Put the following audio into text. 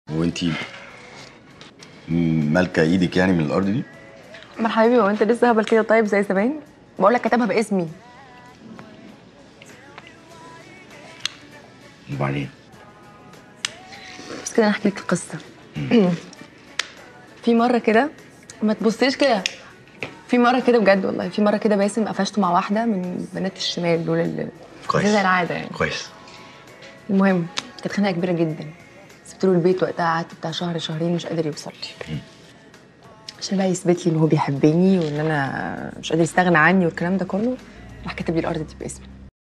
وانتي مالكه ايدك يعني من الارض دي ما حبيبي هو انت لسه هبل كده طيب زي زمان بقول لك كتبها باسمي وبعدين بس كده انا احكي لك القصه في مره كده ما تبصيش كده في مره كده بجد والله في مره كده باسم قفشته مع واحده من بنات الشمال دول اللي كويس زي العاده يعني كويس المهم كانت خناقه كبيره جدا سبت له البيت وقتها قعدت بتاع شهر شهرين مش قادر يوصل لي عشان بقى يثبت لي ان هو بيحبني وان انا مش قادر يستغنى عني والكلام ده كله راح كاتب لي الارض دي باسمي